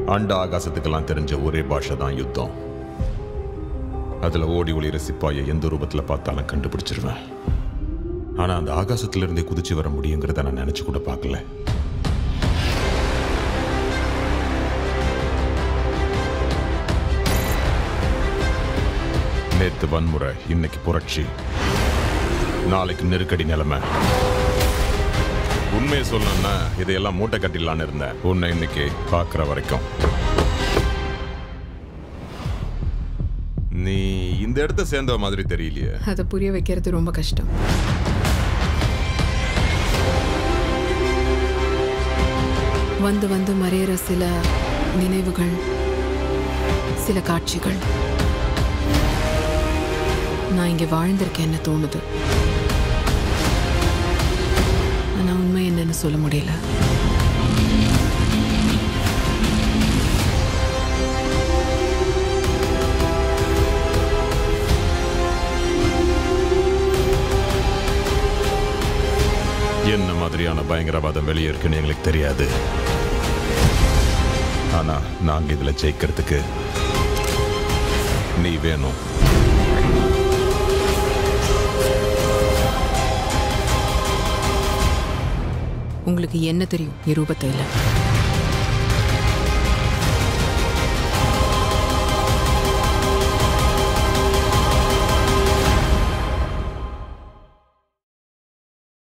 அண்ட ஆகாசத்துக்கெல்லாம் தெரிஞ்ச ஒரே பாஷை தான் யுத்தம் அதுல ஓடி ஒளிர சிப்பாயை எந்த ரூபத்துல பார்த்தாலும் கண்டுபிடிச்சிருவேன் ஆனா அந்த ஆகாசத்துல இருந்தே குதிச்சு வர முடியுங்கிறத நான் நினைச்சு கூட பார்க்கல நேத்து வன்முறை இன்னைக்கு புரட்சி நாளைக்கு நெருக்கடி நிலைமை உண்மையை சொல்லணும்னா இதையெல்லாம் மூட்டை கட்டிடலான்னு இருந்தேன் உன்னை இன்னைக்கு பார்க்குற வரைக்கும் நீ இந்த இடத்த சேர்ந்த மாதிரி தெரியலையே அதை புரிய வைக்கிறது ரொம்ப கஷ்டம் வந்து வந்து மறையிற சில நினைவுகள் சில காட்சிகள் நான் இங்க வாழ்ந்திருக்கேன்னு தோணுது ஆனா உண்மை என்னன்னு சொல்ல முடியல என்ன மாதிரியான பயங்கரவாதம் வெளியே இருக்குன்னு எங்களுக்கு தெரியாது ஆனா நாங்க இதுல ஜெயிக்கிறதுக்கு நீ வேணும் உங்களுக்கு என்ன தெரியும் நிரூபத்தை இல்லை